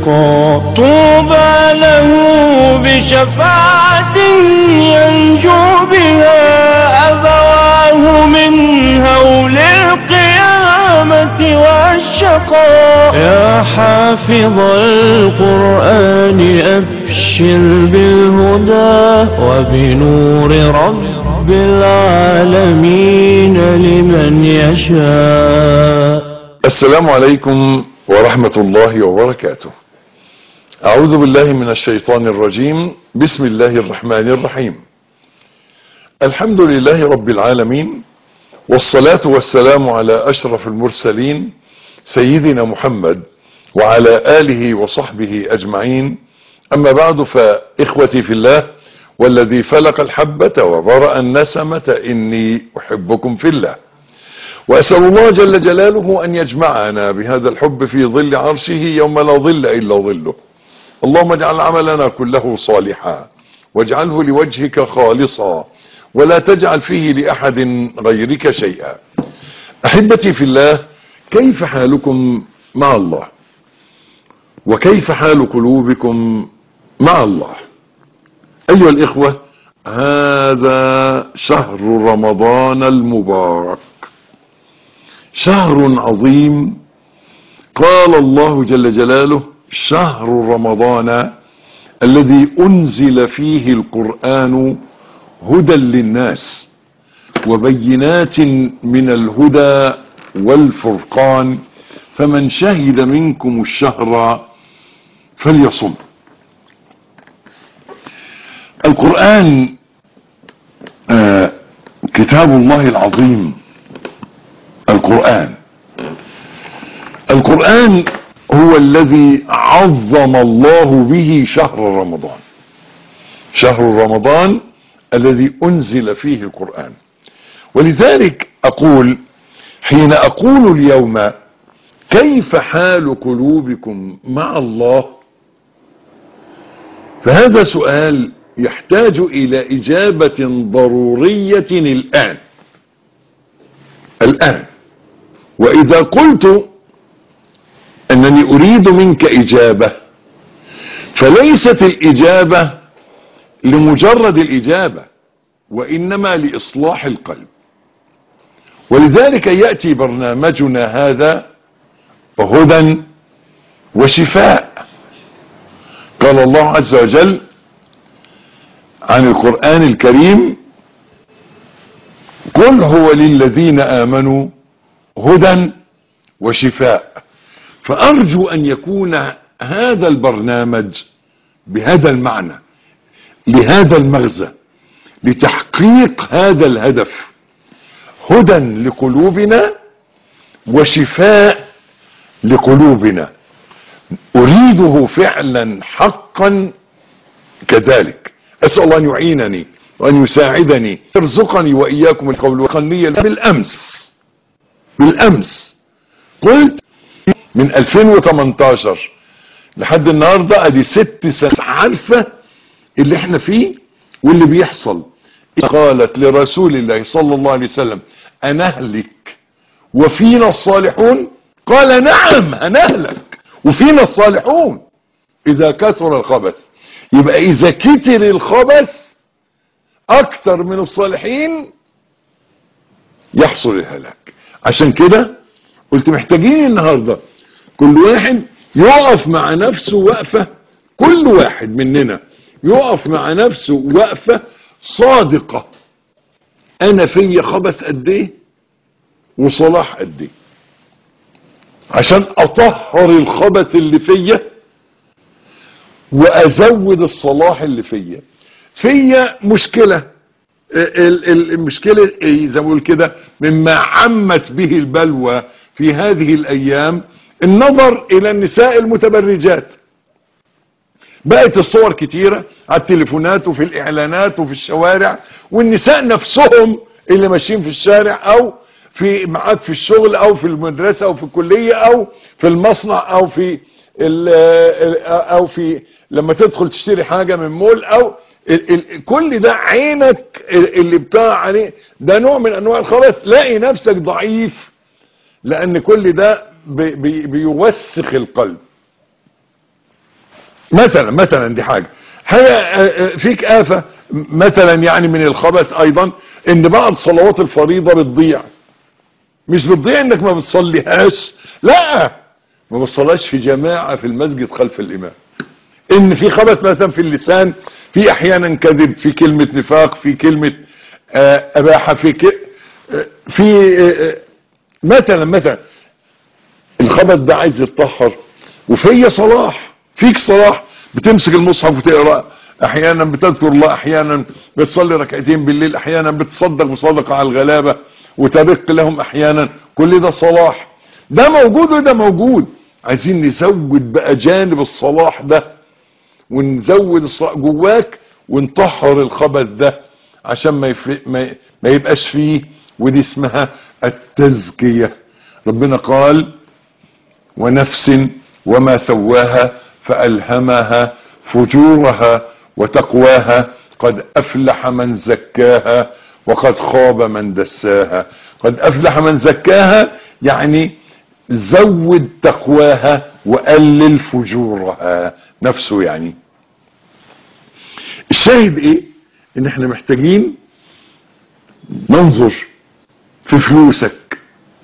والشقاء طوبى له بشفاعة ينجو بها أبواه من هول القيامة والشقاء يا حافظ القرآن أبشر بالهدى وبنور رب العالمين لمن يشاء السلام عليكم ورحمة الله وبركاته أعوذ بالله من الشيطان الرجيم بسم الله الرحمن الرحيم الحمد لله رب العالمين والصلاة والسلام على أشرف المرسلين سيدنا محمد وعلى آله وصحبه أجمعين أما بعد فإخوتي في الله والذي فلق الحبة وبرأ النسمة إني أحبكم في الله وأسأل الله جل جلاله أن يجمعنا بهذا الحب في ظل عرشه يوم لا ظل إلا ظله اللهم اجعل عملنا كله صالحا واجعله لوجهك خالصا ولا تجعل فيه لأحد غيرك شيئا أحبتي في الله كيف حالكم مع الله وكيف حال قلوبكم مع الله أيها الإخوة هذا شهر رمضان المبارك شهر عظيم قال الله جل جلاله شهر رمضان الذي أنزل فيه القرآن هدى للناس وبينات من الهدى والفرقان فمن شهد منكم الشهر فليصم القرآن آه كتاب الله العظيم القرآن القرآن هو الذي عظم الله به شهر رمضان شهر رمضان الذي أنزل فيه القرآن ولذلك أقول حين أقول اليوم كيف حال قلوبكم مع الله فهذا سؤال يحتاج إلى إجابة ضرورية الآن الآن وإذا قلت أنني أريد منك إجابة فليست الإجابة لمجرد الإجابة وإنما لإصلاح القلب ولذلك يأتي برنامجنا هذا هدى وشفاء قال الله عز وجل عن القرآن الكريم قل هو للذين آمنوا هدى وشفاء فأرجو أن يكون هذا البرنامج بهذا المعنى لهذا المغزى لتحقيق هذا الهدف هدى لقلوبنا وشفاء لقلوبنا أريده فعلا حقا كذلك أسأل الله أن يعينني وأن يساعدني يرزقني وإياكم القول والقنية بالأمس بالأمس قلت من 2018 لحد النهاردة ادي ست سنة عارفة اللي احنا فيه واللي بيحصل قالت لرسول الله صلى الله عليه وسلم أنهلك وفينا الصالحون قال نعم هنهلك وفينا الصالحون إذا كثر الخبث يبقى إذا كتر الخبث أكتر من الصالحين يحصل الهلاك عشان كده قلت محتاجين النهاردة كل واحد يقف مع نفسه وقفة كل واحد مننا يقف مع نفسه وقفة صادقة انا في خبث قد ايه وصلاح قد ايه عشان اطهر الخبث اللي فيا وازود الصلاح اللي فيا فيا مشكلة المشكلة زي ما بقول كده مما عمت به البلوى في هذه الايام النظر الى النساء المتبرجات بقت الصور كتيرة على التليفونات وفي الاعلانات وفي الشوارع والنساء نفسهم اللي ماشيين في الشارع او في معاك في الشغل او في المدرسة او في الكلية او في المصنع او في او في لما تدخل تشتري حاجة من مول او ال ال كل ده عينك اللي بتاع عليه ده نوع من انواع الخبث لاقي نفسك ضعيف لان كل ده بي بي بيوسخ القلب مثلا مثلا دي حاجة حاجة آه، آه، فيك آفة مثلا يعني من الخبث ايضا ان بعض صلوات الفريضة بتضيع مش بتضيع انك ما بتصليهاش لا ما بتصليهاش في جماعة في المسجد خلف الامام ان في خبث مثلا في اللسان في احيانا كذب في كلمة نفاق في كلمة آه، اباحة في ك... آه، في آه، آه، مثلا مثلا الخبث ده عايز يتطهر وفي صلاح فيك صلاح بتمسك المصحف وتقرا احيانا بتذكر الله احيانا بتصلي ركعتين بالليل احيانا بتصدق بصدقه على الغلابه وترق لهم احيانا كل ده صلاح ده موجود وده موجود عايزين نزود بقى جانب الصلاح ده ونزود الصلاح جواك ونطهر الخبث ده عشان ما, يف... ما... ما يبقاش فيه ودي اسمها التزكيه ربنا قال ونفس وما سواها فألهمها فجورها وتقواها قد أفلح من زكاها وقد خاب من دساها قد أفلح من زكاها يعني زود تقواها وقلل فجورها نفسه يعني الشاهد ايه ان احنا محتاجين ننظر في فلوسك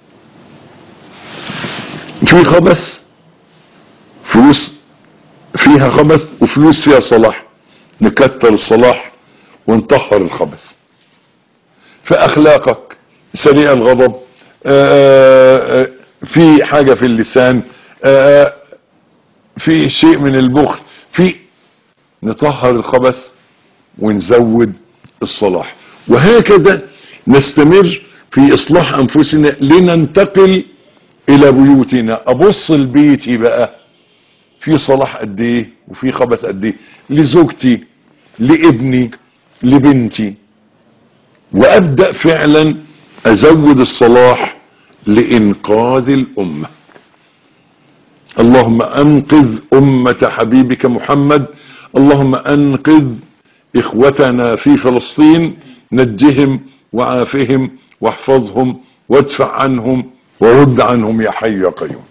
في خبث فلوس فيها خبث وفلوس فيها صلاح نكتر الصلاح ونطهر الخبث في اخلاقك سريع الغضب آآ آآ في حاجة في اللسان آآ في شيء من البخل في نطهر الخبث ونزود الصلاح وهكذا نستمر في اصلاح انفسنا لننتقل الى بيوتنا ابص لبيتي بقى في صلاح قد ايه وفي خبث قد ايه لزوجتي لابني لبنتي وابدا فعلا ازود الصلاح لانقاذ الامه اللهم انقذ امه حبيبك محمد اللهم انقذ اخوتنا في فلسطين نجهم وعافهم واحفظهم وادفع عنهم ورد عنهم يا حي يا قيوم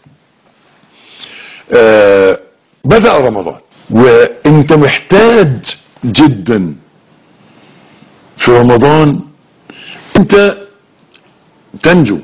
آه بدأ رمضان وانت محتاج جدا في رمضان انت تنجو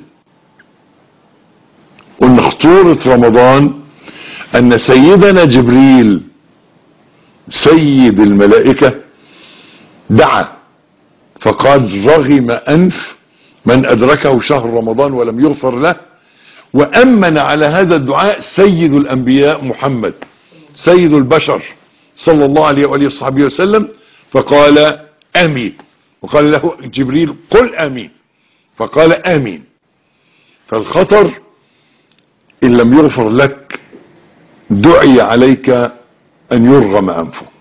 قلنا خطورة رمضان ان سيدنا جبريل سيد الملائكة دعا فقد رغم انف من ادركه شهر رمضان ولم يغفر له وامن على هذا الدعاء سيد الانبياء محمد سيد البشر صلى الله عليه وآله وصحبه وسلم فقال امين وقال له جبريل قل امين فقال امين فالخطر ان لم يغفر لك دعي عليك ان يرغم انفك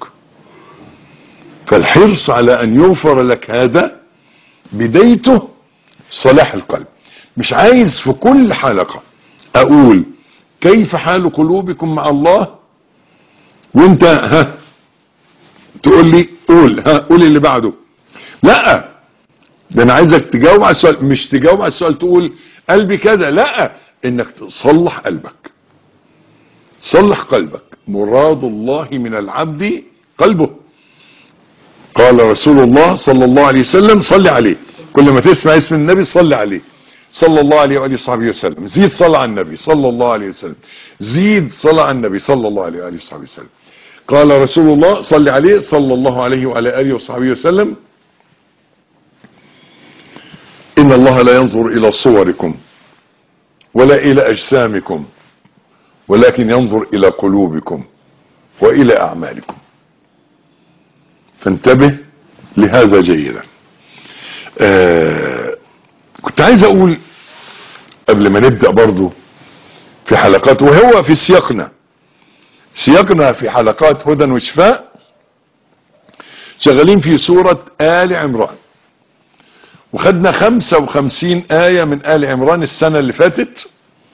فالحرص على ان يغفر لك هذا بدايته صلاح القلب مش عايز في كل حلقة اقول كيف حال قلوبكم مع الله وانت ها تقول لي قول ها قول اللي بعده لا ده انا عايزك تجاوب على السؤال مش تجاوب على السؤال تقول قلبي كذا لا انك تصلح قلبك صلح قلبك مراد الله من العبد قلبه قال رسول الله صلى الله عليه وسلم صل عليه كل ما تسمع اسم النبي صل عليه صلى الله عليه وآله وصحبه وسلم زيد صلى على النبي صلى الله عليه وسلم زيد صلى على النبي صلى الله عليه وآله وصحبه وسلم قال رسول الله صل عليه صلى الله عليه وعلى آله وصحبه وسلم إن الله لا ينظر إلى صوركم ولا إلى أجسامكم ولكن ينظر إلى قلوبكم وإلى أعمالكم فانتبه لهذا جيدا آه كنت عايز اقول قبل ما نبدأ برضو في حلقات وهو في سياقنا سياقنا في حلقات هدى وشفاء شغالين في سورة آل عمران وخدنا خمسة وخمسين آية من آل عمران السنة اللي فاتت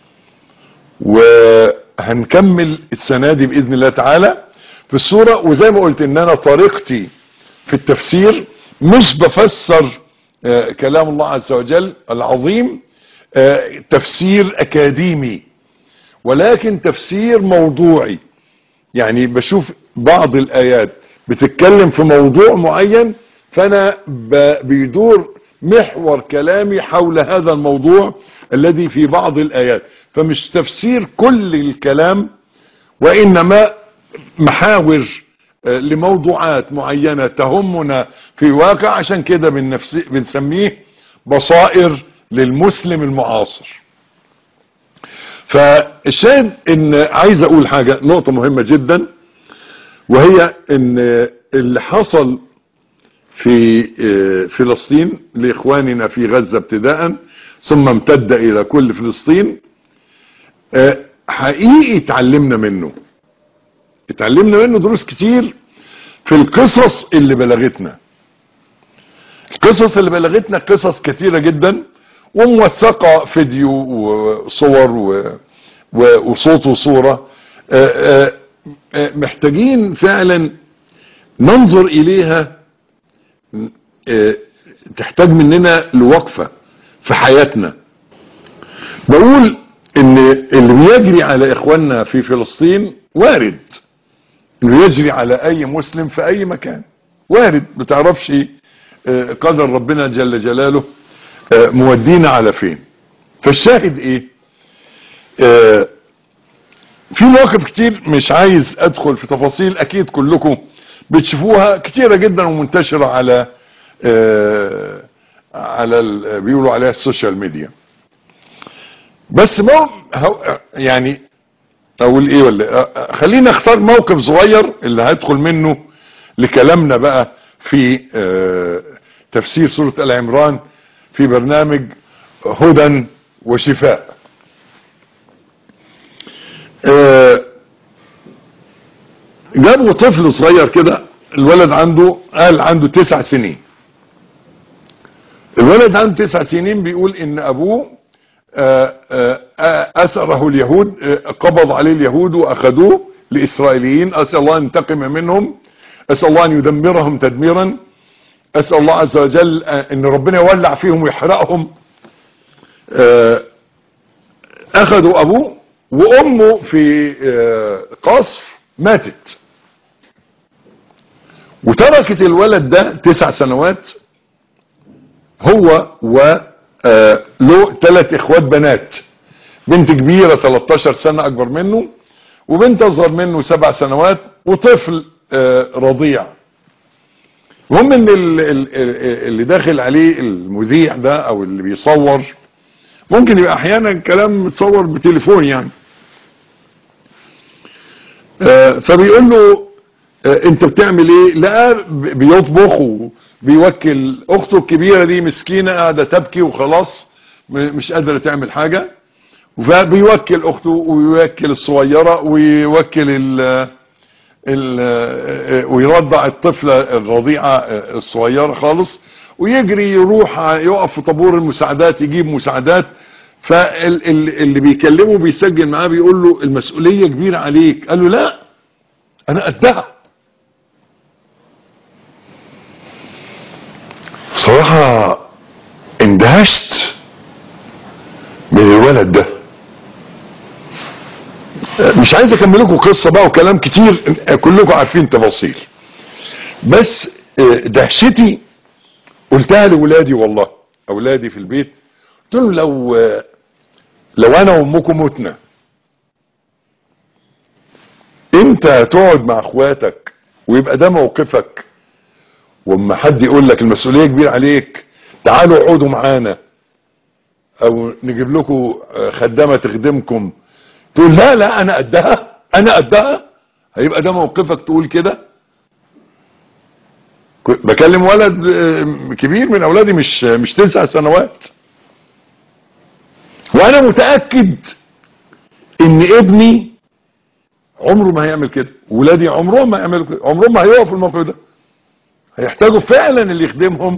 وهنكمل السنة دي بإذن الله تعالى في السورة وزي ما قلت ان انا طريقتي في التفسير مش بفسر آه كلام الله عز وجل العظيم آه تفسير اكاديمي ولكن تفسير موضوعي يعني بشوف بعض الايات بتتكلم في موضوع معين فانا ب- بيدور محور كلامي حول هذا الموضوع الذي في بعض الايات فمش تفسير كل الكلام وانما محاور آه، لموضوعات معينة تهمنا في واقع عشان كده بنفس- بنسميه بصائر للمسلم المعاصر فالشاهد ان عايز اقول حاجة نقطة مهمة جدا وهي ان اللي حصل في آه، فلسطين لاخواننا في غزة ابتداء ثم امتد الى كل فلسطين آه، حقيقي اتعلمنا منه اتعلمنا منه دروس كتير في القصص اللي بلغتنا القصص اللي بلغتنا قصص كتيرة جدا وموثقة فيديو وصور و... و... وصوت وصورة آه، آه، آه، محتاجين فعلا ننظر اليها آه، تحتاج مننا لوقفة في حياتنا بقول ان اللي بيجري على اخواننا في فلسطين وارد انه يجري على اي مسلم في اي مكان وارد ما تعرفش آه، قدر ربنا جل جلاله آه، مودينا على فين فالشاهد ايه آه، في مواقف كتير مش عايز ادخل في تفاصيل اكيد كلكم بتشوفوها كتيرة جدا ومنتشرة على آه، على ال- بيقولوا عليها السوشيال ميديا بس ما هو- يعني اقول ايه ولا أ- أ- خلينا اختار موقف صغير اللي هدخل منه لكلامنا بقى في آه، تفسير سورة آل عمران في برنامج هدى وشفاء آه، جابوا طفل صغير كده الولد عنده قال عنده تسع سنين الولد عنده تسع سنين بيقول ان ابوه آه، آه، آه، أسره اليهود آه، قبض عليه اليهود وأخذوه لإسرائيليين أسأل الله أن ينتقم منهم أسأل الله أن يدمرهم تدميرا أسأل الله عز وجل آه، أن ربنا يولع فيهم ويحرقهم آه، أخذوا أبوه وأمه في آه، قصف ماتت وتركت الولد ده تسع سنوات هو و آه، له ثلاث اخوات بنات بنت كبيرة 13 سنة اكبر منه وبنت اصغر منه سبع سنوات وطفل آه، رضيع المهم ان ال- ال- ال- اللي داخل عليه المذيع ده او اللي بيصور ممكن يبقى احيانا كلام متصور بتليفون يعني آه، فبيقول له آه، انت بتعمل ايه لقاه ب- بيطبخ وبيوكل اخته الكبيرة دي مسكينة قاعدة تبكي وخلاص م- مش قادرة تعمل حاجة فبيوكل اخته ويوكل الصغيرة ويوكل ال ال ويرضع الطفلة الرضيعة الصغيرة خالص ويجري يروح يقف في طابور المساعدات يجيب مساعدات فاللي بيكلمه بيسجل معاه بيقول له المسؤولية كبيرة عليك قال له لا انا قدها صراحة اندهشت من الولد ده مش عايز اكمل لكم قصة بقى وكلام كتير كلكم عارفين تفاصيل بس دهشتي قلتها لولادي والله اولادي في البيت قلت لهم لو لو انا وامكم متنا انت تقعد مع اخواتك ويبقى ده موقفك واما حد يقول لك المسؤوليه كبيره عليك تعالوا اقعدوا معانا او نجيب لكم خدامه تخدمكم تقول لا لا انا قدها انا قدها هيبقى ده موقفك تقول كده بكلم ولد كبير من اولادي مش مش تسع سنوات وانا متاكد ان ابني عمره ما هيعمل كده ولادي عمرهم ما هيعملوا كده عمرهم ما هيقفوا في الموقف ده هيحتاجوا فعلا اللي يخدمهم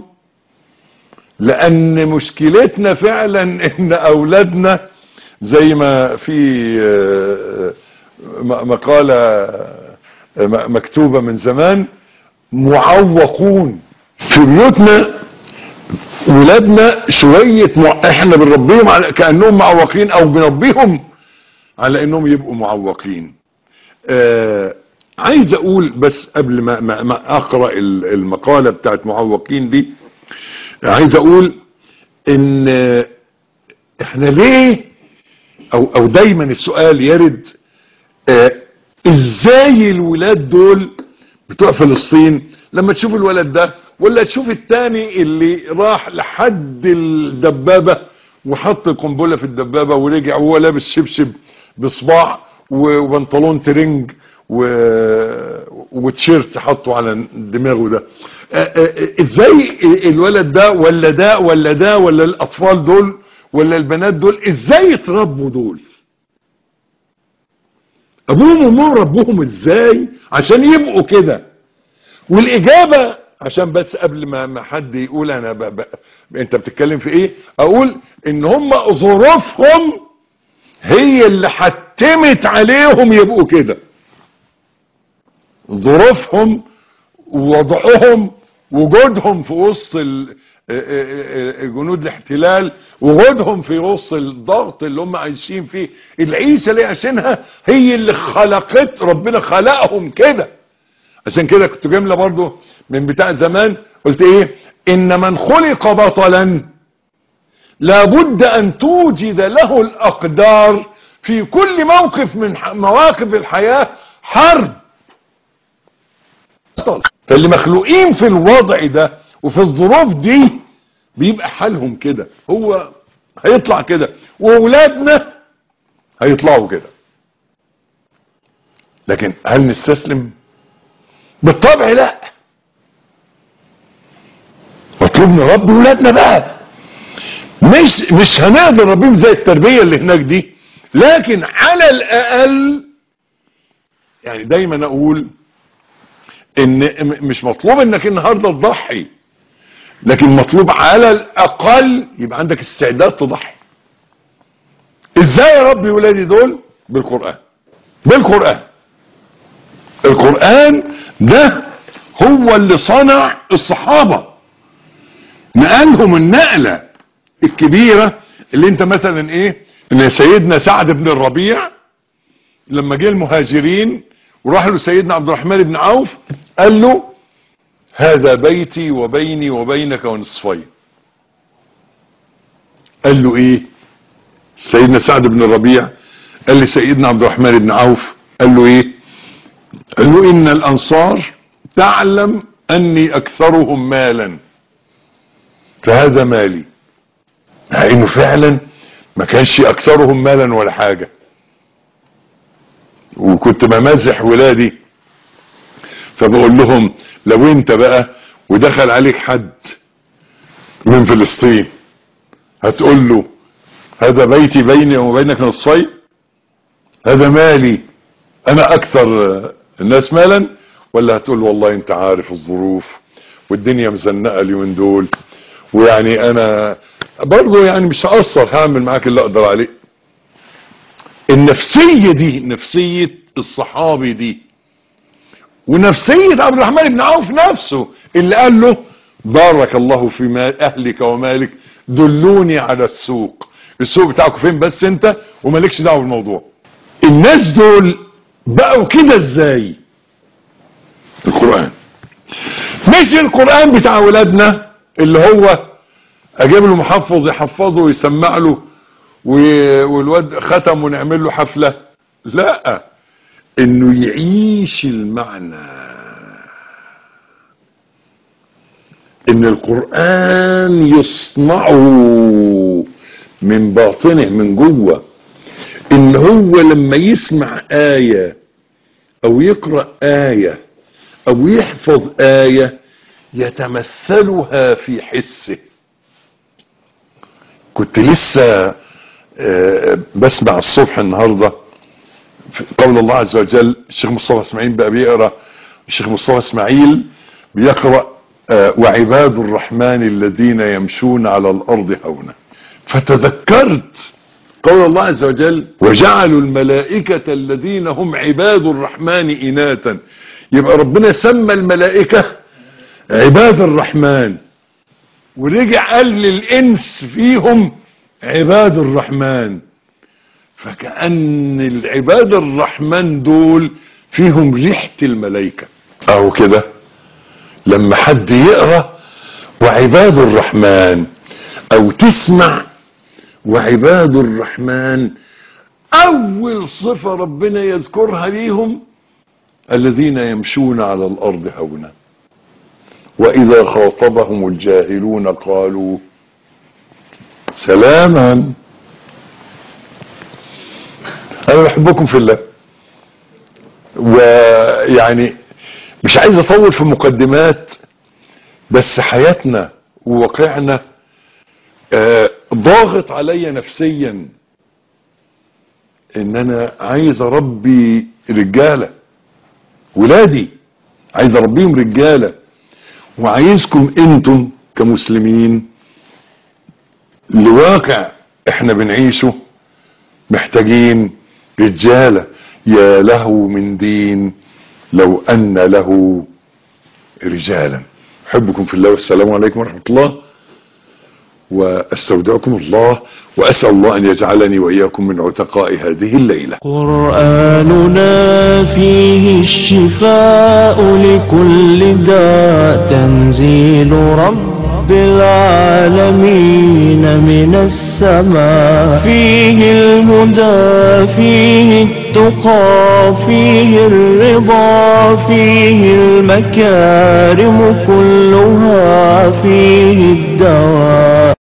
لان مشكلتنا فعلا ان اولادنا زي ما في مقالة مكتوبة من زمان معوقون في بيوتنا ولادنا شوية مع... احنا بنربيهم على كأنهم معوقين او بنربيهم على انهم يبقوا معوقين آه عايز اقول بس قبل ما, ما, ما اقرأ ال- المقالة بتاعت معوقين دي عايز اقول ان احنا ليه او او دايما السؤال يرد آه ازاي الولاد دول بتوع فلسطين لما تشوف الولد ده ولا تشوف التاني اللي راح لحد الدبابة وحط القنبلة في الدبابة ورجع وهو لابس شبشب بصباع وبنطلون ترنج و... وتيشيرت حطه على دماغه ده آه، آه، ازاي الولد ده ولا ده ولا ده ولا الاطفال دول ولا البنات دول ازاي اتربوا دول ابوهم وامهم ربوهم ازاي عشان يبقوا كده والاجابه عشان بس قبل ما ما حد يقول انا ب... ب... انت بتتكلم في ايه اقول ان هم ظروفهم هي اللي حتمت عليهم يبقوا كده ظروفهم ووضعهم وجودهم في وسط ال- جنود الاحتلال وجودهم في وسط الضغط اللي هم عايشين فيه العيشه اللي عايشينها هي اللي خلقت ربنا خلقهم كده عشان كده كنت جمله برضو من بتاع زمان قلت ايه ان من خلق بطلا لابد ان توجد له الاقدار في كل موقف من ح- مواقف الحياه حرب فاللي مخلوقين في الوضع ده وفي الظروف دي بيبقى حالهم كده هو هيطلع كده واولادنا هيطلعوا كده لكن هل نستسلم بالطبع لا مطلوب نربي ولادنا بقى مش مش هنقدر نربيهم زي التربيه اللي هناك دي لكن على الاقل يعني دايما اقول ان م- مش مطلوب انك النهارده تضحي لكن مطلوب على الاقل يبقى عندك استعداد تضحي ازاي اربي ولادي دول بالقران بالقران القران ده هو اللي صنع الصحابه نقلهم النقله الكبيره اللي انت مثلا ايه ان سيدنا سعد بن الربيع لما جه المهاجرين وراح له سيدنا عبد الرحمن بن عوف قال له هذا بيتي وبيني وبينك ونصفين قال له ايه سيدنا سعد بن الربيع قال لسيدنا عبد الرحمن بن عوف قال له ايه قال له ان الانصار تعلم اني اكثرهم مالا فهذا مالي مع انه فعلا ما كانش اكثرهم مالا ولا حاجه وكنت بمازح ولادي فبقول لهم لو انت بقى ودخل عليك حد من فلسطين هتقول له هذا بيتي بيني وبينك نصفين هذا مالي انا اكثر الناس مالا ولا هتقول والله انت عارف الظروف والدنيا مزنقه اليومين دول ويعني انا برضه يعني مش هقصر هعمل معاك اللي اقدر عليه النفسيه دي نفسيه الصحابي دي ونفسيه عبد الرحمن بن عوف نفسه اللي قال له بارك الله في مال اهلك ومالك دلوني على السوق السوق بتاعكم فين بس انت ومالكش دعوه بالموضوع الناس دول بقوا كده ازاي القران مش القران بتاع ولادنا اللي هو اجيب له محفظ يحفظه ويسمع له و- والواد ختم ونعمل له حفله لا انه يعيش المعنى ان القرآن يصنعه من باطنه من جوه ان هو لما يسمع آية او يقرأ آية او يحفظ آية يتمثلها في حسه كنت لسه آه، بسمع الصبح النهارده في قول الله عز وجل الشيخ مصطفى اسماعيل بقى بيقرا الشيخ مصطفى اسماعيل بيقرا آه، وعباد الرحمن الذين يمشون على الارض هونا فتذكرت قول الله عز وجل وجعلوا الملائكة الذين هم عباد الرحمن إناثا يبقى ربنا سمى الملائكة عباد الرحمن ورجع قال للإنس فيهم عباد الرحمن فكأن العباد الرحمن دول فيهم ريحة الملائكة اهو كده لما حد يقرأ وعباد الرحمن او تسمع وعباد الرحمن اول صفة ربنا يذكرها ليهم الذين يمشون على الارض هونا واذا خاطبهم الجاهلون قالوا سلاما انا بحبكم في الله ويعني مش عايز اطول في مقدمات بس حياتنا وواقعنا آه، ضاغط عليا نفسيا ان انا عايز اربي رجاله ولادي عايز اربيهم رجاله وعايزكم انتم كمسلمين لواقع احنا بنعيشه محتاجين رجاله يا له من دين لو ان له رجالا احبكم في الله والسلام عليكم ورحمه الله واستودعكم الله واسال الله ان يجعلني واياكم من عتقاء هذه الليله قرآننا فيه الشفاء لكل داء تنزيل رب العالمين من السماء فيه الهدى فيه التقى فيه الرضا فيه المكارم كلها فيه الدواء